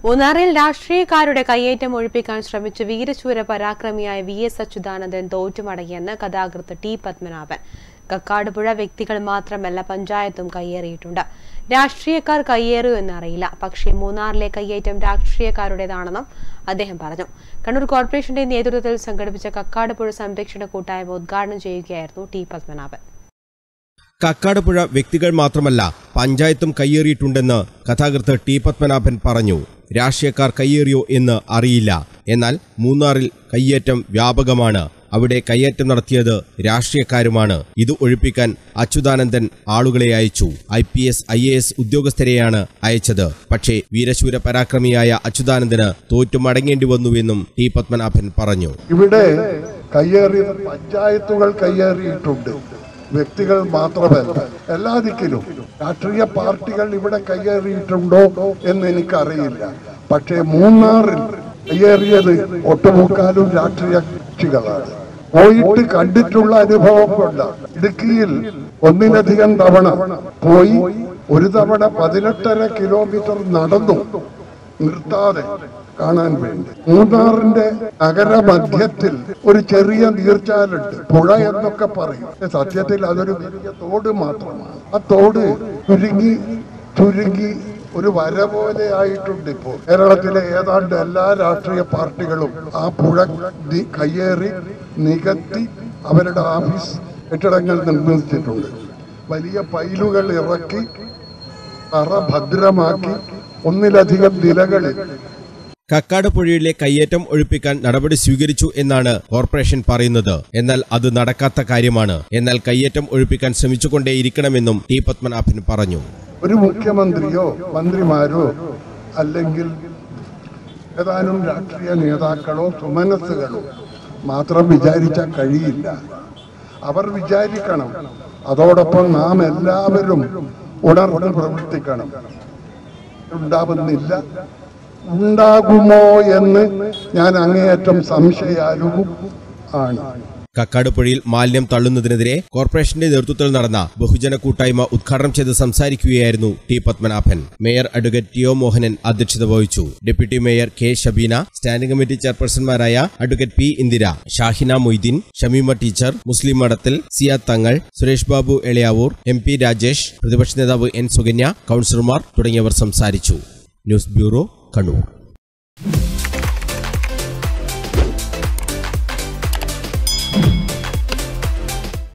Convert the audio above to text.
മൂന്നാറിൽ രാഷ്ട്രീയക്കാരുടെ കയ്യേറ്റം ഒഴിപ്പിക്കാൻ ശ്രമിച്ച വീരശൂര പരാക്രമിയായ വി എസ് അച്യുതാനന്ദൻ തോറ്റുമടങ്ങിയെന്ന് കഥാകൃത്ത് ടി പത്മനാഭൻ കക്കാടുപുഴ വ്യക്തികൾ മാത്രമല്ല പഞ്ചായത്തും കയ്യേറിയിട്ടുണ്ട് രാഷ്ട്രീയക്കാർ കയ്യേറൂ എന്നറിയില്ല പക്ഷേ മൂന്നാറിലെ കയ്യേറ്റം രാഷ്ട്രീയക്കാരുടേതാണെന്നും അദ്ദേഹം പറഞ്ഞു കണ്ണൂർ കോർപ്പറേഷന്റെ നേതൃത്വത്തിൽ സംഘടിപ്പിച്ച കക്കാടുപുഴ സംരക്ഷണ കൂട്ടായ്മ ഉദ്ഘാടനം ചെയ്യുകയായിരുന്നു ടി പത്മനാഭൻ കക്കാടുപുഴ വ്യക്തികൾ മാത്രമല്ല പഞ്ചായത്തും കയ്യേറിയിട്ടുണ്ടെന്ന് കഥാകൃത്ത് ടി പത്മനാഭൻ പറഞ്ഞു രാഷ്ട്രീയക്കാർ കയ്യേറിയോ എന്ന് അറിയില്ല എന്നാൽ മൂന്നാറിൽ കയ്യേറ്റം വ്യാപകമാണ് അവിടെ കയ്യേറ്റം നടത്തിയത് രാഷ്ട്രീയക്കാരുമാണ് ഇത് ഒഴിപ്പിക്കാൻ അച്യുതാനന്ദൻ ആളുകളെ അയച്ചു I P S I A S ഉദ്യോഗസ്ഥരെയാണ് അയച്ചത് പക്ഷേ വീരശൂര പരാക്രമിയായ അച്യുതാനന്ദന് തോറ്റു മടങ്ങേണ്ടി വന്നുവെന്നും ടി പത്മനാഭൻ പറഞ്ഞു ഇവിടെ കയ്യേറിയത് പഞ്ചായത്തുകൾ കയ്യേറിയിട്ടുണ്ട് വ്യക്തികൾ മാത്രമല്ല എല്ലാ ദിക്കിലും രാഷ്ട്രീയ പാർട്ടികൾ ഇവിടെ കയ്യേറിയിട്ടുണ്ടോ എന്ന് എനിക്കറിയില്ല പക്ഷേ മൂന്നാറിൽ കയ്യേറിയത് ഒട്ടുമുക്കാലും രാഷ്ട്രീയ കക്ഷികളാണ് പോയിട്ട് കണ്ടിട്ടുള്ള അനുഭവം കൊണ്ട് ഇടുക്കിയിൽ ഒന്നിലധികം തവണ പോയി ഒരു തവണ പതിനെട്ടര കിലോമീറ്റർ നടന്നു നിർത്താതെ കാണാൻ വേണ്ടി മൂന്നാറിന്റെ നഗരമധ്യത്തിൽ ഒരു ചെറിയ നീർച്ചാലുണ്ട് പുഴ എന്നൊക്കെ പറയും സത്യത്തിൽ അതൊരു വലിയ തോട് മാത്രമാണ് ആ തോട് ചുരുങ്ങി ചുരുങ്ങി ഒരു വര പോലെ ആയിട്ടുണ്ട് ഇപ്പോൾ കേരളത്തിലെ ഏതാണ്ട് എല്ലാ രാഷ്ട്രീയ പാർട്ടികളും ആ പുഴ നി- കയ്യേറി നികത്തി അവരുടെ ഓഫീസ് കെട്ടിടങ്ങൾ നിർമ്മിച്ചിട്ടുണ്ട് വലിയ പൈലുകൾ ഇറക്കി തറ ഭദ്രമാക്കി ഒന്നിലധികം നിലകളിൽ കക്കാട് പുഴയിലെ കയ്യേറ്റം ഒഴിപ്പിക്കാൻ നടപടി സ്വീകരിച്ചു എന്നാണ് കോർപ്പറേഷൻ പറയുന്നത് എന്നാൽ അത് നടക്കാത്ത കാര്യമാണ് എന്നാൽ കയ്യേറ്റം ഒഴിപ്പിക്കാൻ ശ്രമിച്ചുകൊണ്ടേയിരിക്കണമെന്നും ടി പത്മനാഭൻ പറഞ്ഞു ഒരു മുഖ്യമന്ത്രിയോ മന്ത്രിമാരോ അല്ലെങ്കിൽ ഏതാനും രാഷ്ട്രീയ നേതാക്കളോ സുമനസ്സുകളോ മാത്രം വിചാരിച്ചാൽ കഴിയില്ല അവർ വിചാരിക്കണം അതോടൊപ്പം നാം എല്ലാവരും ഉണർന്ന് പ്രവർത്തിക്കണം ഉണ്ടാവുന്നില്ല ഉണ്ടാകുമോ എന്ന് ഞാൻ അങ്ങേയറ്റം സംശയാലുവും ആണ് കക്കാടുപുഴയിൽ മാലിന്യം തള്ളുന്നതിനെതിരെ കോർപ്പറേഷന്റെ നേതൃത്വത്തിൽ നടന്ന ബഹുജന കൂട്ടായ്മ ഉദ്ഘാടനം ചെയ്ത് സംസാരിക്കുകയായിരുന്നു T Padmanabhan mayor advocate T O Mohanan അധ്യക്ഷത വഹിച്ചു deputy mayor K Shabeena standing committee ചെയർപേഴ്സൺമാരായ advocate P Indira Shahina Moideen Shameema teacher Muslim Madathil Siya Thangal Suresh Babu Elayavoor M P Rajesh പ്രതിപക്ഷ നേതാവ് എൻ സുകന്യ കൌൺസിലർമാർ തുടങ്ങിയവർ സംസാരിച്ചു ന്യൂസ് ബ്യൂറോ കണ്ണൂർ